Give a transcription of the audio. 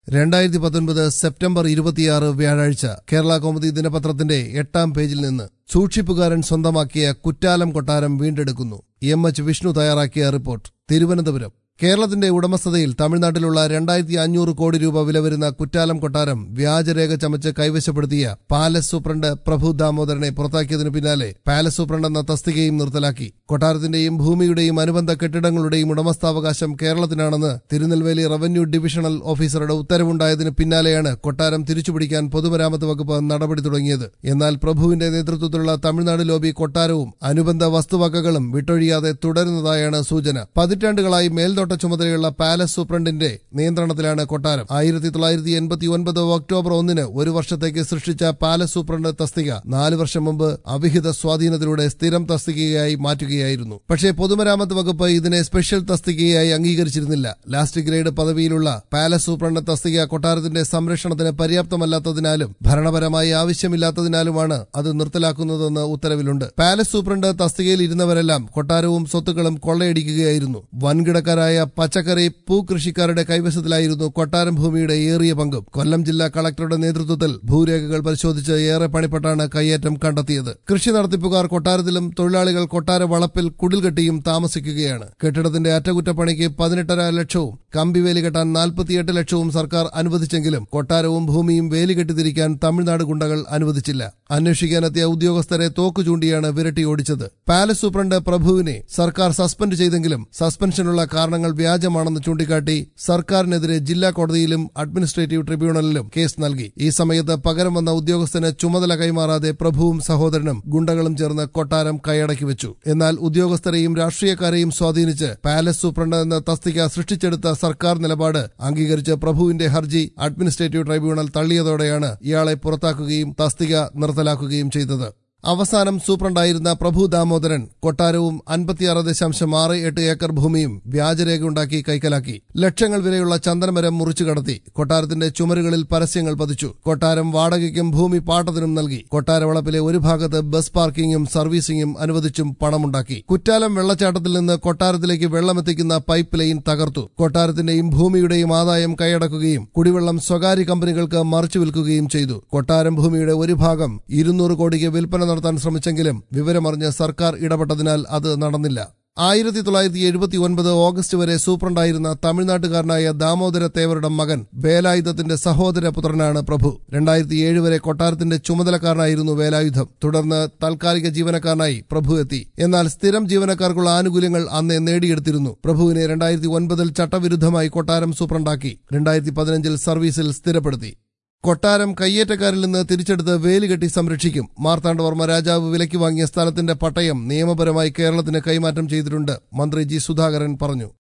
രണ്ടായിരത്തി പത്തൊൻപത് സെപ്റ്റംബർ ഇരുപത്തിയാറ് വ്യാഴാഴ്ച കേരള കൗമുദി ദിനപത്രത്തിന്റെ എട്ടാം പേജിൽ നിന്ന് സൂക്ഷിപ്പുകാരൻ സ്വന്തമാക്കിയ കുറ്റാലം കൊട്ടാരം വീണ്ടെടുക്കുന്നു എം എച്ച് വിഷ്ണു തയ്യാറാക്കിയ റിപ്പോർട്ട് തിരുവനന്തപുരം കേരളത്തിന്റെ ഉടമസ്ഥതയിൽ തമിഴ്നാട്ടിലുള്ള രണ്ടായിരത്തി അഞ്ഞൂറ് കോടി രൂപ വില വരുന്ന കുറ്റാലം കൊട്ടാരം വ്യാജരേഖ ചമച്ച് കൈവശപ്പെടുത്തിയ പാലസ് സൂപ്രണ്ട് പ്രഭു ദാമോദരനെ പുറത്താക്കിയതിനു പിന്നാലെ പാലസ് സൂപ്രണ്ട് എന്ന തസ്തികയും നിർത്തലാക്കി കൊട്ടാരത്തിന്റെയും ഭൂമിയുടെയും അനുബന്ധ കെട്ടിടങ്ങളുടെയും ഉടമസ്ഥാവകാശം കേരളത്തിനാണെന്ന് തിരുനെൽവേലി റവന്യൂ ഡിവിഷണൽ ഓഫീസറുടെ ഉത്തരവുണ്ടായതിനു പിന്നാലെയാണ് കൊട്ടാരം തിരിച്ചുപിടിക്കാൻ പൊതുമരാമത്ത് വകുപ്പ് നടപടി തുടങ്ങിയത് എന്നാൽ പ്രഭുവിന്റെ നേതൃത്വത്തിലുള്ള തമിഴ്നാട് ലോബി കൊട്ടാരവും അനുബന്ധ വസ്തുവകകളും വിട്ടൊഴിയാതെ തുടരുന്നതായാണ് സൂചന പതിറ്റാണ്ടുകളായി മേൽനോട്ട ചുമതലയുള്ള പാലസ് സൂപ്രണ്ടിന്റെ നിയന്ത്രണത്തിലാണ് കൊട്ടാരം ആയിരത്തി തൊള്ളായിരത്തി എൺപത്തി ഒൻപത് ഒക്ടോബർ ഒന്നിന് ഒരു വർഷത്തേക്ക് സൃഷ്ടിച്ച പാലസ് സൂപ്രണ്ട് തസ്തിക നാല് വർഷം മുമ്പ് അവിഹിത സ്വാധീനത്തിലൂടെ സ്ഥിരം തസ്തികയായി മാറ്റുകയായിരുന്നു പക്ഷേ പൊതുമരാമത്ത് വകുപ്പ് ഇതിനെ സ്പെഷ്യൽ തസ്തികയായി അംഗീകരിച്ചിരുന്നില്ല ലാസ്റ്റ് ഗ്രേഡ് പദവിയിലുള്ള പാലസ് സൂപ്രണ്ട് തസ്തിക കൊട്ടാരത്തിന്റെ സംരക്ഷണത്തിന് പര്യാപ്തമല്ലാത്തതിനാലും ഭരണപരമായി ആവശ്യമില്ലാത്തതിനാലുമാണ് അത് നിർത്തലാക്കുന്നതെന്ന് ഉത്തരവിലുണ്ട് പാലസ് സൂപ്രണ്ട് തസ്തികയിൽ ഇരുന്നവരെല്ലാം കൊട്ടാരവും സ്വത്തുക്കളും കൊള്ളയടിക്കുകയായിരുന്നു വൻകിടക്കാരായ പച്ചക്കറി പൂകൃഷിക്കാരുടെ കൈവശത്തിലായിരുന്നു കൊട്ടാരം ഭൂമിയുടെ ഏറിയ പങ്കും കൊല്ലം ജില്ലാ കളക്ടറുടെ നേതൃത്വത്തിൽ ഭൂരേഖകൾ പരിശോധിച്ച് ഏറെ പണിപ്പെട്ടാണ് കയ്യേറ്റം കണ്ടെത്തിയത് കൃഷി നടത്തിപ്പുകാർ കൊട്ടാരത്തിലും തൊഴിലാളികൾ കൊട്ടാര വളപ്പിൽ കുടിൽ കെട്ടിയും താമസിക്കുകയാണ് കെട്ടിടത്തിന്റെ അറ്റകുറ്റപ്പണിക്ക് പതിനെട്ടര ലക്ഷവും കമ്പിവേലി കെട്ടാൻ നാൽപ്പത്തിയെട്ട് ലക്ഷവും സർക്കാർ അനുവദിച്ചെങ്കിലും കൊട്ടാരവും ഭൂമിയും വേലി കെട്ടിത്തിരിക്കാൻ തമിഴ്നാട് ഗുണ്ടകൾ അനുവദിച്ചില്ല അന്വേഷിക്കാനെത്തിയ ഉദ്യോഗസ്ഥരെ തോക്കു ചൂണ്ടിയാണ് വിരട്ടി ഓടിച്ചത് പാലസ് സൂപ്രണ്ട് പ്രഭുവിനെ സർക്കാർ സസ്പെൻഡ് ചെയ്തെങ്കിലും സസ്പെൻഷനുള്ള കാരണങ്ങൾ വ്യാജമാണെന്ന് ചൂണ്ടിക്കാട്ടി സർക്കാരിനെതിരെ ജില്ലാ കോടതിയിലും അഡ്മിനിസ്ട്രേറ്റീവ് ട്രിബ്യൂണലിലും കേസ് നൽകി ഈ സമയത്ത് പകരം വന്ന ഉദ്യോഗസ്ഥന് ചുമതല കൈമാറാതെ പ്രഭുവും സഹോദരനും ഗുണ്ടകളും ചേർന്ന് കൊട്ടാരം കൈയടക്കി വെച്ചു എന്നാൽ ഉദ്യോഗസ്ഥരെയും രാഷ്ട്രീയക്കാരെയും സ്വാധീനിച്ച് പാലസ് സൂപ്രണ്ട് എന്ന തസ്തിക സൃഷ്ടിച്ചെടുത്ത സർക്കാർ നിലപാട് അംഗീകരിച്ച് പ്രഭുവിന്റെ ഹർജി അഡ്മിനിസ്ട്രേറ്റീവ് ട്രൈബ്യൂണൽ തള്ളിയതോടെയാണ് ഇയാളെ പുറത്താക്കുകയും തസ്തിക നിർത്തലാക്കുകയും ചെയ്തത് അവസാനം സൂപ്രണ്ടായിരുന്ന പ്രഭു ദാമോദരൻ കൊട്ടാരവും അൻപത്തിയാറ് ദശാംശം ആറ് എട്ട് ഏക്കർ ഭൂമിയും വ്യാജരേഖയുണ്ടാക്കി കൈക്കലാക്കി ലക്ഷങ്ങൾ വിലയുള്ള ചന്ദനമരം മുറിച്ചു കടത്തി കൊട്ടാരത്തിന്റെ ചുമരുകളിൽ പരസ്യങ്ങൾ പതിച്ചു കൊട്ടാരം വാടകയ്ക്കും ഭൂമി പാട്ടത്തിനും നൽകി കൊട്ടാരവളപ്പിലെ ഒരു ഭാഗത്ത് ബസ് പാർക്കിംഗും സർവീസിംഗും അനുവദിച്ചും പണമുണ്ടാക്കി കുറ്റാലം വെള്ളച്ചാട്ടത്തിൽ നിന്ന് കൊട്ടാരത്തിലേക്ക് വെള്ളമെത്തിക്കുന്ന പൈപ്പ് ലൈൻ തകർത്തു കൊട്ടാരത്തിന്റെയും ഭൂമിയുടെയും ആദായം കൈയടക്കുകയും കുടിവെള്ളം സ്വകാര്യ കമ്പനികൾക്ക് മറിച്ചു വിൽക്കുകയും ചെയ്തു കൊട്ടാരം ഭൂമിയുടെ ഒരു ഭാഗം ഇരുന്നൂറ് കോടിക്ക് വിൽപ്പന നടത്താൻ ശ്രമിച്ചെങ്കിലും വിവരമറിഞ്ഞ് സർക്കാർ ഇടപെട്ടതിനാൽ അത് നടന്നില്ല ആയിരത്തി തൊള്ളായിരത്തി എഴുപത്തി ഒൻപത് ഓഗസ്റ്റ് വരെ സൂപ്രണ്ടായിരുന്ന തമിഴ്നാട്ടുകാരനായ ദാമോദര തേവരുടെ മകൻ വേലായുധത്തിന്റെ സഹോദര പുത്രനാണ് പ്രഭു രണ്ടായിരത്തി ഏഴ് വരെ കൊട്ടാരത്തിന്റെ ചുമതലക്കാരനായിരുന്നു വേലായുധം തുടർന്ന് താൽക്കാലിക ജീവനക്കാരനായി പ്രഭു എത്തി എന്നാൽ സ്ഥിരം ജീവനക്കാർക്കുള്ള ആനുകൂല്യങ്ങൾ അന്നേ നേടിയെടുത്തിരുന്നു പ്രഭുവിനെ രണ്ടായിരത്തി ഒൻപതിൽ ചട്ടവിരുദ്ധമായി കൊട്ടാരം സൂപ്രണ്ടാക്കി രണ്ടായിരത്തി പതിനഞ്ചിൽ സർവീസിൽ സ്ഥിരപ്പെടുത്തി കൊട്ടാരം കയ്യേറ്റക്കാരിൽ നിന്ന് തിരിച്ചെടുത്ത് വേലികെട്ടി സംരക്ഷിക്കും മാർത്താണ്ഡവർമ്മ രാജാവ് വിലയ്ക്ക് വാങ്ങിയ സ്ഥലത്തിന്റെ പട്ടയം നിയമപരമായി കേരളത്തിന് കൈമാറ്റം ചെയ്തിട്ടുണ്ട് മന്ത്രി ജി സുധാകരൻ പറഞ്ഞു